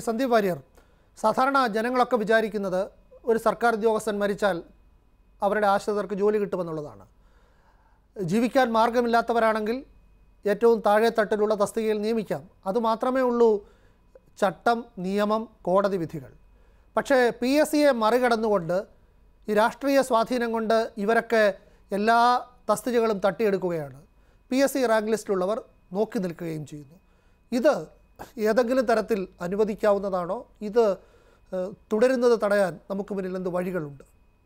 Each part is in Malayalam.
സന്ദീപ് വാര്യർ സാധാരണ ജനങ്ങളൊക്കെ വിചാരിക്കുന്നത് ഒരു സർക്കാർ ഉദ്യോഗസ്ഥൻ മരിച്ചാൽ അവരുടെ ആശ്രിതർക്ക് ജോലി കിട്ടുമെന്നുള്ളതാണ് ജീവിക്കാൻ മാർഗമില്ലാത്തവരാണെങ്കിൽ ഏറ്റവും താഴെ തട്ടിലുള്ള തസ്തികയിൽ നിയമിക്കാം അതുമാത്രമേ ഉള്ളൂ ചട്ടം നിയമം കോടതി വിധികൾ പക്ഷേ പി എസ് സിയെ മറികടന്നുകൊണ്ട് ഈ രാഷ്ട്രീയ സ്വാധീനം കൊണ്ട് ഇവരൊക്കെ എല്ലാ തസ്തികകളും തട്ടിയെടുക്കുകയാണ് പി എസ് സി റാങ്ക് ലിസ്റ്റിലുള്ളവർ നോക്കി നിൽക്കുകയും ചെയ്യുന്നു ഇത് ഏതെങ്കിലും തരത്തിൽ അനുവദിക്കാവുന്നതാണോ ഇത് ഏഹ്, തുടരുന്നത് തടയാൻ നമുക്ക് മുന്നിൽ എന്ത് വഴികളുണ്ട്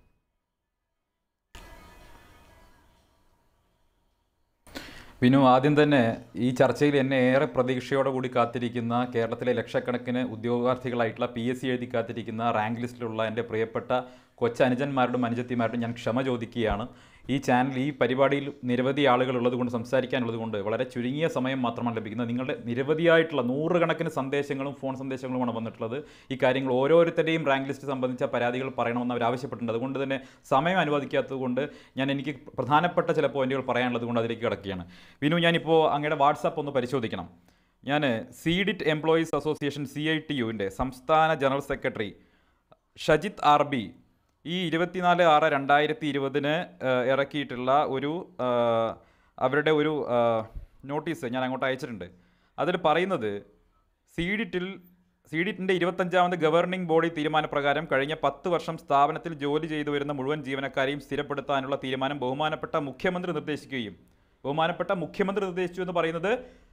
വിനു ആദ്യം തന്നെ ഈ ചർച്ചയിൽ എന്നെ ഏറെ പ്രതീക്ഷയോടെ കൂടി കാത്തിരിക്കുന്ന കേരളത്തിലെ ലക്ഷക്കണക്കിന് ഉദ്യോഗാർത്ഥികളായിട്ടുള്ള പി എസ് സി എഴുതി കാത്തിരിക്കുന്ന റാങ്ക് ലിസ്റ്റിലുള്ള എൻ്റെ പ്രിയപ്പെട്ട കൊച്ചനുജന്മാരോടും അനുജത്തിമാരോടും ഞാൻ ക്ഷമ ചോദിക്കുകയാണ് ഈ ചാനൽ ഈ പരിപാടിയിൽ നിരവധി ആളുകൾ ഉള്ളതുകൊണ്ട് സംസാരിക്കാനുള്ളത് കൊണ്ട് വളരെ ചുരുങ്ങിയ സമയം മാത്രമാണ് ലഭിക്കുന്നത് നിങ്ങളുടെ നിരവധിയായിട്ടുള്ള നൂറുകണക്കിന് സന്ദേശങ്ങളും ഫോൺ സന്ദേശങ്ങളുമാണ് വന്നിട്ടുള്ളത് ഈ കാര്യങ്ങൾ ഓരോരുത്തരുടെയും റാങ്ക് ലിസ്റ്റ് സംബന്ധിച്ച പരാതികൾ പറയണമെന്ന് അവർ ആവശ്യപ്പെട്ടിട്ടുണ്ട് അതുകൊണ്ട് തന്നെ സമയം അനുവദിക്കാത്തത് കൊണ്ട് ഞാൻ എനിക്ക് പ്രധാനപ്പെട്ട ചില പോയിന്റുകൾ പറയാനുള്ളത് കൊണ്ട് അതിലേക്ക് കിടക്കുകയാണ് വിനു ഞാനിപ്പോൾ അങ്ങയുടെ വാട്സാപ്പ് ഒന്ന് പരിശോധിക്കണം ഞാൻ CDIT employees association C I T യുവിൻ്റെ സംസ്ഥാന general secretary Shajith R B ഈ ഇരുപത്തിനാല് ആറ് രണ്ടായിരത്തി ഇരുപതിന് ഇറക്കിയിട്ടുള്ള ഒരു ആ, അവരുടെ ഒരു ആ, നോട്ടീസ് ഞാൻ അങ്ങോട്ട് അയച്ചിട്ടുണ്ട് അതിൽ പറയുന്നത് സീഡിറ്റിൽ സീഡിറ്റിൻ്റെ ഇരുപത്തഞ്ചാമത് ഗവർണിംഗ് ബോഡി തീരുമാനപ്രകാരം കഴിഞ്ഞ പത്ത് വർഷം സ്ഥാപനത്തിൽ ജോലി ചെയ്തു വരുന്ന മുഴുവൻ ജീവനക്കാരെയും സ്ഥിരപ്പെടുത്താനുള്ള തീരുമാനം ബഹുമാനപ്പെട്ട മുഖ്യമന്ത്രി നിർദ്ദേശിക്കുകയും ബഹുമാനപ്പെട്ട മുഖ്യമന്ത്രി നിർദ്ദേശിച്ചു എന്ന് പറയുന്നത്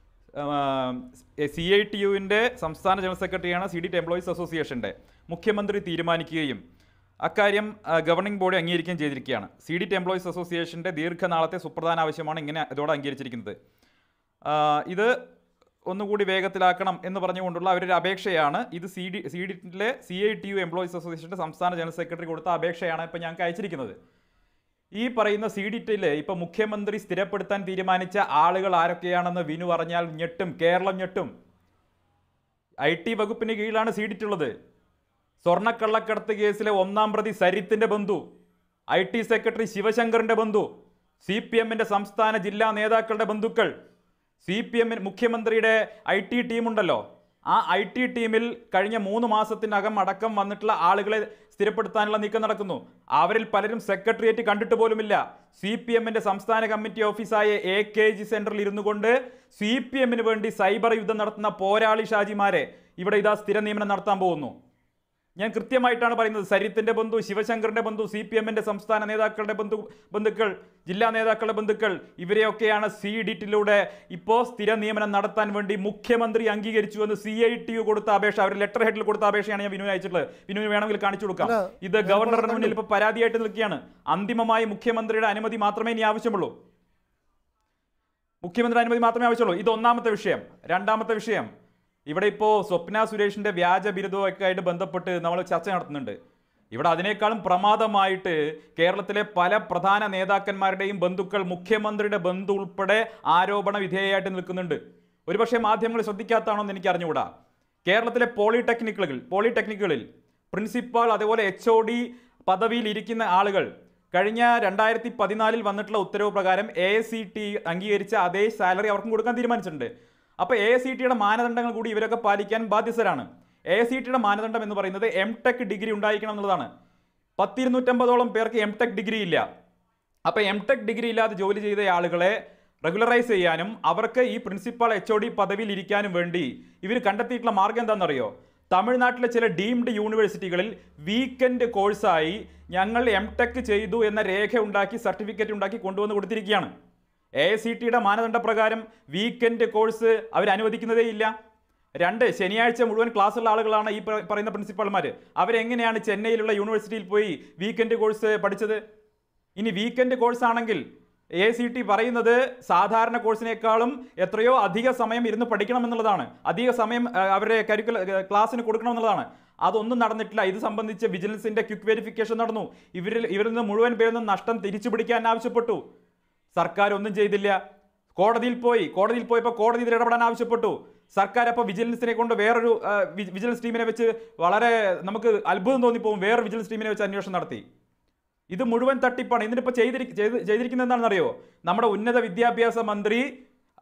സി ഐ ടി യുവിൻ്റെ സംസ്ഥാന ജനറൽ സെക്രട്ടറിയാണ് സി ഡി ടി എംപ്ലോയീസ് അസോസിയേഷൻ്റെ മുഖ്യമന്ത്രി തീരുമാനിക്കുകയും അക്കാര്യം ആ, ഗവർണിംഗ് ബോഡി അംഗീകരിക്കുകയും ചെയ്തിരിക്കുകയാണ് സി ഡി ടി എംപ്ലോയീസ് അസോസിയേഷൻ്റെ ദീർഘനാളത്തെ സുപ്രധാന ആവശ്യമാണ് ഇങ്ങനെ ഇതോടെ അംഗീകരിച്ചിരിക്കുന്നത് ആ, ഇത് ഒന്നുകൂടി വേഗത്തിലാക്കണം എന്ന് പറഞ്ഞുകൊണ്ടുള്ള അവരൊരു അപേക്ഷയാണ് ഇത് സി ഡി സി ഡിറ്റിലെ C I T U employees അസോസിയേഷൻ്റെ സംസ്ഥാന ജനറൽ സെക്രട്ടറി കൊടുത്ത അപേക്ഷയാണ് ഇപ്പോൾ ഞങ്ങൾക്ക് അയച്ചിരിക്കുന്നത് ഈ പറയുന്ന സി ഡിറ്റില് ഇപ്പൊ മുഖ്യമന്ത്രി സ്ഥിരപ്പെടുത്താൻ തീരുമാനിച്ച ആളുകൾ ആരൊക്കെയാണെന്ന് വിനു പറഞ്ഞാൽ ഞെട്ടും കേരളം ഞെട്ടും ഐ ടി വകുപ്പിന് കീഴിലാണ് സി ഡിറ്റ് ഉള്ളത് സ്വർണ്ണക്കള്ളക്കടത്ത് കേസിലെ ഒന്നാം പ്രതി സരിത്തിന്റെ ബന്ധു ഐ ടി സെക്രട്ടറി ശിവശങ്കറിന്റെ ബന്ധു സി പി എമ്മിന്റെ സംസ്ഥാന ജില്ലാ നേതാക്കളുടെ ബന്ധുക്കൾ സി പി എമ്മിന് മുഖ്യമന്ത്രിയുടെ ഐ ടി ടീമുണ്ടല്ലോ ആ ഐ ടി ടീമിൽ കഴിഞ്ഞ മൂന്ന് മാസത്തിനകം അടക്കം വന്നിട്ടുള്ള ആളുകളെ സ്ഥിരപ്പെടുത്താനുള്ള നീക്കം നടക്കുന്നു അവരിൽ പലരും സെക്രട്ടേറിയറ്റ് കണ്ടിട്ട് പോലുമില്ല സി പി എമ്മിന്റെ സംസ്ഥാന കമ്മിറ്റി ഓഫീസായ എ കെ ജി സെന്ററിൽ ഇരുന്നു കൊണ്ട് സി പി എമ്മിന് വേണ്ടി സൈബർ യുദ്ധം നടത്തുന്ന പോരാളി ഷാജിമാരെ ഇവിടെ ഇതാ സ്ഥിര നിയമനം നടത്താൻ പോകുന്നു ഞാൻ കൃത്യമായിട്ടാണ് പറയുന്നത് സരിത്തിന്റെ ബന്ധു ശിവശങ്കറിന്റെ ബന്ധു സി പി എമ്മിന്റെ സംസ്ഥാന നേതാക്കളുടെ ബന്ധു ബന്ധുക്കൾ ജില്ലാ നേതാക്കളുടെ ബന്ധുക്കൾ ഇവരെയൊക്കെയാണ് സി ഡിറ്റിലൂടെ ഇപ്പോൾ സ്ഥിര നിയമനം നടത്താൻ വേണ്ടി മുഖ്യമന്ത്രി അംഗീകരിച്ചു എന്ന് സി ഐ ടി യു കൊടുത്ത അപേക്ഷ അവർ ലെറ്റർ ഹെഡിൽ കൊടുത്ത അപേക്ഷയാണ് ഞാൻ വിനുവിന് അയച്ചിട്ടുള്ളത് വിനുവിന് വേണമെങ്കിൽ കാണിച്ചു കൊടുക്കാം അല്ല, ഇത് ഗവർണറുടെ മുന്നിൽ ഇപ്പോൾ പരാതിയായിട്ട് നിൽക്കുകയാണ് അന്തിമമായി മുഖ്യമന്ത്രിയുടെ അനുമതി മാത്രമേ ഇനി ആവശ്യമുള്ളൂ മുഖ്യമന്ത്രി അനുമതി മാത്രമേ ആവശ്യമുള്ളൂ ഇത് ഒന്നാമത്തെ വിഷയം രണ്ടാമത്തെ വിഷയം ഇവിടെ ഇപ്പോൾ സ്വപ്ന സുരേഷിന്റെ വ്യാജ ബിരുദമൊക്കെ ആയിട്ട് ബന്ധപ്പെട്ട് നമ്മൾ ചർച്ച നടത്തുന്നുണ്ട് ഇവിടെ അതിനേക്കാളും പ്രമാദമായിട്ട് കേരളത്തിലെ പല പ്രധാന നേതാക്കന്മാരുടെയും ബന്ധുക്കൾ മുഖ്യമന്ത്രിയുടെ ബന്ധു ഉൾപ്പെടെ ആരോപണ വിധേയമായിട്ട് നിൽക്കുന്നുണ്ട് ഒരുപക്ഷെ മാധ്യമങ്ങൾ ശ്രദ്ധിക്കാത്തതാണോ എന്ന് എനിക്ക് അറിഞ്ഞുകൂടാ കേരളത്തിലെ പോളിടെക്നിക്കുകളിൽ പോളിടെക്നിക്കുകളിൽ പ്രിൻസിപ്പാൾ അതേപോലെ എച്ച് ഒ ഡി പദവിയിൽ ഇരിക്കുന്ന ആളുകൾ കഴിഞ്ഞ രണ്ടായിരത്തി പതിനാലിൽ വന്നിട്ടുള്ള ഉത്തരവ് പ്രകാരം എ എസ് സി ടി അംഗീകരിച്ച അതേ സാലറി അവർക്കും കൊടുക്കാൻ തീരുമാനിച്ചിട്ടുണ്ട് അപ്പോൾ എ എസ് സി ടിയുടെ മാനദണ്ഡങ്ങൾ കൂടി ഇവരൊക്കെ പാലിക്കാൻ ബാധ്യസ്ഥരാണ് എ എസ് സി ടിയുടെ മാനദണ്ഡം എന്ന് പറയുന്നത് എം ടെക് ഡിഗ്രി ഉണ്ടായിരിക്കണം എന്നുള്ളതാണ് പത്തിരുന്നൂറ്റമ്പതോളം പേർക്ക് എം ടെക് ഡിഗ്രി ഇല്ല അപ്പോൾ എം ടെക് ഡിഗ്രി ഇല്ലാതെ ജോലി ചെയ്ത ആളുകളെ റെഗുലറൈസ് ചെയ്യാനും അവർക്ക് ഈ പ്രിൻസിപ്പൽ എച്ച് ഒ ഡി പദവിയിൽ ഇരിക്കാനും വേണ്ടി ഇവർ കണ്ടെത്തിയിട്ടുള്ള മാർഗം എന്താണെന്നറിയോ തമിഴ്നാട്ടിലെ ചില ഡീംഡ് യൂണിവേഴ്സിറ്റികളിൽ വീക്കെൻഡ് കോഴ്സായി ഞങ്ങൾ എം ടെക് ചെയ്തു എന്ന രേഖ ഉണ്ടാക്കി സർട്ടിഫിക്കറ്റ് ഉണ്ടാക്കി കൊണ്ടുവന്ന് കൊടുത്തിരിക്കുകയാണ് എ സി ടിയുടെ മാനദണ്ഡ പ്രകാരം വീക്കെൻഡ് കോഴ്സ് അവർ അനുവദിക്കുന്നതേ ഇല്ല രണ്ട് ശനിയാഴ്ച മുഴുവൻ ക്ലാസ്സുള്ള ആളുകളാണ് ഈ പറ- പറയുന്ന പ്രിൻസിപ്പാൾമാർ അവരെങ്ങനെയാണ് ചെന്നൈയിലുള്ള യൂണിവേഴ്സിറ്റിയിൽ പോയി വീക്കെൻഡ് കോഴ്സ് പഠിച്ചത് ഇനി വീക്കെൻഡ് കോഴ്സ് ആണെങ്കിൽ എ സി ടി പറയുന്നത് സാധാരണ കോഴ്സിനേക്കാളും എത്രയോ അധിക സമയം ഇരുന്ന് പഠിക്കണം എന്നുള്ളതാണ് അധിക സമയം ആ, അവരുടെ കരിക്കുല ക്ലാസ്സിന് കൊടുക്കണം എന്നുള്ളതാണ് അതൊന്നും നടന്നിട്ടില്ല ഇത് സംബന്ധിച്ച് വിജിലൻസിന്റെ ക്വിക്ക് വെരിഫിക്കേഷൻ നടന്നു ഇവരിൽ ഇവരിൽ നിന്ന് മുഴുവൻ പേരിൽ നിന്ന് നഷ്ടം തിരിച്ചു പിടിക്കാൻ ആവശ്യപ്പെട്ടു സർക്കാർ ഒന്നും ചെയ്തില്ല കോടതിയിൽ പോയി കോടതിയിൽ പോയപ്പോൾ കോടതി ഇതിൽ ഇടപെടാൻ ആവശ്യപ്പെട്ടു സർക്കാർ അപ്പോൾ വിജിലൻസിനെ കൊണ്ട് വേറൊരു ആ, വി- വിജിലൻസ് ടീമിനെ വെച്ച് വളരെ നമുക്ക് അത്ഭുതം തോന്നിപ്പോവും വേറൊരു വിജിലൻസ് ടീമിനെ വെച്ച് അന്വേഷണം നടത്തി ഇത് മുഴുവൻ തട്ടിപ്പാണ് ഇതിനിപ്പോൾ ചെയ്തിരി ചെയ്ത് ചെയ്തിരിക്കുന്നത് എന്താണെന്നറിയോ നമ്മുടെ ഉന്നത വിദ്യാഭ്യാസ മന്ത്രി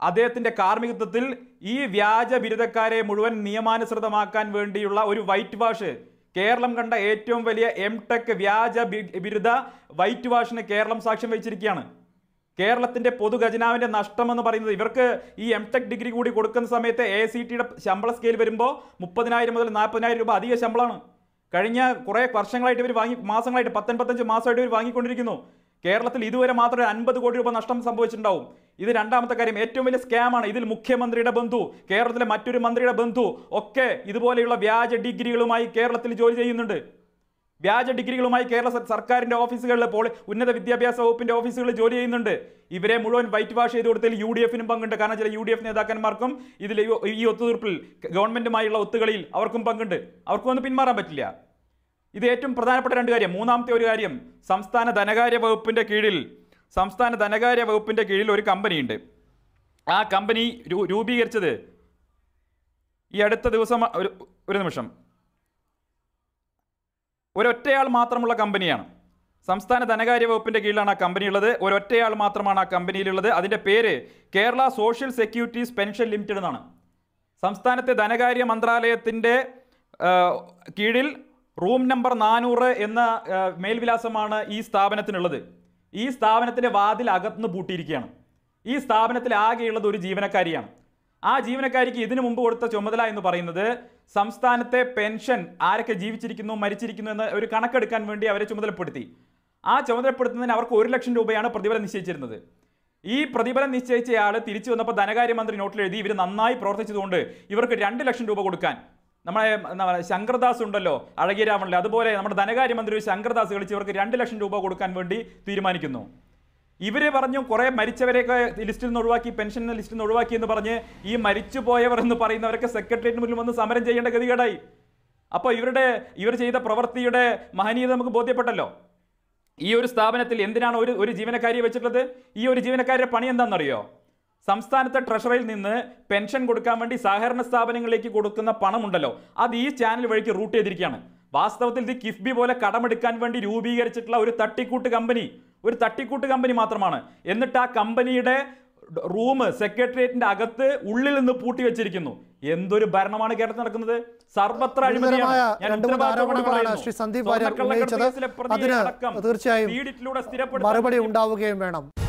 അദ്ദേഹത്തിന്റെ കാർമ്മികത്വത്തിൽ ഈ വ്യാജ ബിരുദക്കാരെ മുഴുവൻ നിയമാനുസൃതമാക്കാൻ വേണ്ടിയുള്ള ഒരു വൈറ്റ് വാഷ് കേരളം കണ്ട ഏറ്റവും വലിയ എം ടെക് വ്യാജ ബി- ബിരുദ വൈറ്റ് വാഷിന് കേരളം സാക്ഷ്യം വഹിച്ചിരിക്കുകയാണ് കേരളത്തിന്റെ പൊതുഖജനാവിന്റെ നഷ്ടം എന്ന് പറയുന്നത് ഇവർക്ക് ഈ എം ടെക് ഡിഗ്രി കൂടി കൊടുക്കുന്ന സമയത്ത് എ സി ടിയുടെ ശമ്പള സ്കെയിൽ വരുമ്പോൾ മുപ്പതിനായിരം മുതൽ നാൽപ്പതിനായിരം രൂപ അധിക ശമ്പളമാണ് കഴിഞ്ഞ കുറേ വർഷങ്ങളായിട്ട് ഇവർ വാങ്ങി മാസങ്ങളായിട്ട് പത്തൊൻപത്തഞ്ച് മാസമായിട്ട് ഇവർ വാങ്ങിക്കൊണ്ടിരിക്കുന്നു കേരളത്തിൽ ഇതുവരെ മാത്രം ഒരു അൻപത് കോടി രൂപ നഷ്ടം സംഭവിച്ചിട്ടുണ്ടാവും ഇത് രണ്ടാമത്തെ കാര്യം ഏറ്റവും വലിയ സ്കാമാണ് ഇതിൽ മുഖ്യമന്ത്രിയുടെ ബന്ധു കേരളത്തിലെ മറ്റൊരു മന്ത്രിയുടെ ബന്ധു ഒക്കെ ഇതുപോലെയുള്ള വ്യാജ ഡിഗ്രികളുമായി കേരളത്തിൽ ജോലി ചെയ്യുന്നുണ്ട് വ്യാജ ഡിഗ്രികളുമായി കേരള സ- സർക്കാരിന്റെ ഓഫീസുകളിൽ പോളി ഉന്നത വിദ്യാഭ്യാസ വകുപ്പിന്റെ ഓഫീസുകളിൽ ജോലി ചെയ്യുന്നുണ്ട് ഇവരെ മുഴുവൻ വൈറ്റ് വാഷ് ചെയ്ത് കൊടുത്തതിൽ യു ഡി എഫിനും പങ്കുണ്ട് കാരണം ചില യു ഡി എഫ് നേതാക്കന്മാർക്കും ഇതിൽ ഈ- ഈ ഒത്തുതീർപ്പിൽ ഗവൺമെന്റുമായുള്ള ഒത്തുകളിയിൽ അവർക്കും പങ്കുണ്ട് അവർക്കും ഒന്ന് പിന്മാറാൻ പറ്റില്ല ഇത് ഏറ്റവും പ്രധാനപ്പെട്ട രണ്ട് കാര്യം മൂന്നാമത്തെ ഒരു കാര്യം സംസ്ഥാന ധനകാര്യ വകുപ്പിന്റെ കീഴിൽ സംസ്ഥാന ധനകാര്യ വകുപ്പിന്റെ കീഴിൽ ഒരു കമ്പനിയുണ്ട് ആ കമ്പനി രൂ- രൂപീകരിച്ചത് ഈ അടുത്ത ദിവസം ഒരു ഒരു നിമിഷം ഒരൊറ്റയാൾ മാത്രമുള്ള കമ്പനിയാണ് സംസ്ഥാന ധനകാര്യ വകുപ്പിന്റെ കീഴിലാണ് ആ കമ്പനി ഉള്ളത് ഒരൊറ്റയാൾ മാത്രമാണ് ആ കമ്പനിയിലുള്ളത് അതിന്റെ പേര് Kerala social securities pension limited എന്നാണ് സംസ്ഥാനത്തെ ധനകാര്യ മന്ത്രാലയത്തിന്റെ ആ, കീഴിൽ റൂം നമ്പർ നാനൂറ് എന്ന ആ, മേൽവിലാസമാണ് ഈ സ്ഥാപനത്തിനുള്ളത് ഈ സ്ഥാപനത്തിന്റെ വാതിൽ അകത്തുനിന്ന് പൂട്ടിയിരിക്കുകയാണ് ഈ സ്ഥാപനത്തിൽ ആകെയുള്ളത് ഒരു ജീവനക്കാരിയാണ് ആ ജീവനക്കാരിക്ക് ഇതിനു മുമ്പ് കൊടുത്ത ചുമതല എന്ന് പറയുന്നത് സംസ്ഥാനത്തെ പെൻഷൻ ആരൊക്കെ ജീവിച്ചിരിക്കുന്നു മരിച്ചിരിക്കുന്നു എന്ന് ഒരു കണക്കെടുക്കാൻ വേണ്ടി അവരെ ചുമതലപ്പെടുത്തി ആ ചുമതലപ്പെടുത്തുന്നതിന് അവർക്ക് ഒരു ലക്ഷം രൂപയാണ് പ്രതിഫലം നിശ്ചയിച്ചിരുന്നത് ഈ പ്രതിഫലം നിശ്ചയിച്ചയാൾ തിരിച്ചു വന്നപ്പോൾ ധനകാര്യമന്ത്രി നോട്ടിൽ എഴുതി ഇവർ നന്നായി പ്രവർത്തിച്ചതുകൊണ്ട് ഇവർക്ക് രണ്ട് ലക്ഷം രൂപ കൊടുക്കാൻ നമ്മളെ എന്താ പറയുക, ശങ്കർദാസ് ഉണ്ടല്ലോ അഴകിരാമണിലെ അതുപോലെ നമ്മുടെ ധനകാര്യമന്ത്രി ഒരു ശങ്കർദാസ് കളിച്ച് ഇവർക്ക് രണ്ട് ലക്ഷം രൂപ കൊടുക്കാൻ വേണ്ടി തീരുമാനിക്കുന്നു ഇവര് പറഞ്ഞു കുറെ മരിച്ചവരെയൊക്കെ ലിസ്റ്റിൽ നിന്ന് ഒഴിവാക്കി പെൻഷൻ ലിസ്റ്റിൽ നിന്ന് ഒഴിവാക്കി എന്ന് പറഞ്ഞ് ഈ മരിച്ചുപോയവർ എന്ന് പറയുന്നവരൊക്കെ സെക്രട്ടേറിയറ്റിന് മുന്നിൽ വന്ന് സമരം ചെയ്യേണ്ട ഗതികേടായി അപ്പോൾ ഇവരുടെ ഇവർ ചെയ്ത പ്രവൃത്തിയുടെ മഹനീയത നമുക്ക് ബോധ്യപ്പെട്ടല്ലോ ഈ ഒരു സ്ഥാപനത്തിൽ എന്തിനാണ് ഒരു ഒരു ജീവനക്കാരിയെ വെച്ചിട്ടുള്ളത് ഈ ഒരു ജീവനക്കാരുടെ പണി എന്താണെന്നറിയോ സംസ്ഥാനത്തെ ട്രഷറിയിൽ നിന്ന് പെൻഷൻ കൊടുക്കാൻ വേണ്ടി സഹകരണ സ്ഥാപനങ്ങളിലേക്ക് കൊടുക്കുന്ന പണമുണ്ടല്ലോ അത് ഈ ചാനൽ വഴിക്ക് റൂട്ട് ചെയ്തിരിക്കുകയാണ് വാസ്തവത്തിൽ ഇത് കിഫ്ബി പോലെ കടമെടുക്കാൻ വേണ്ടി രൂപീകരിച്ചിട്ടുള്ള ഒരു തട്ടിക്കൂട്ട് കമ്പനി ഒരു തട്ടിക്കൂട്ട് കമ്പനി മാത്രമാണ് എന്നിട്ട് ആ കമ്പനിയുടെ റൂം സെക്രട്ടേറിയറ്റിന്റെ അകത്ത് ഉള്ളിൽ നിന്ന് പൂട്ടി വെച്ചിരിക്കുന്നു എന്തൊരു ഭരണമാണ് കേരളത്തിൽ നടക്കുന്നത് സർവത്ര അഴിമതിയാണ് ഗുരുതരമായ ഞാൻ രണ്ട് മൂന്ന് ഉത്തരവാദിത്തത്തോടെ ആരോപണങ്ങളാണ് പറയുന്നു. ശ്രീ സന്ദീപ് വാര്യർ സ്വർണ്ണക്കള്ളക്കടത്ത് ഉന്നയിച്ചത് കേസിലെ പ്രതിയെ അതിന് അടക്കം തീർച്ചയായും പീഡിറ്റിലൂടെ സ്ഥിരപ്പെടുത്താൻ മറുപടി ഉണ്ടാവുകയും വേണം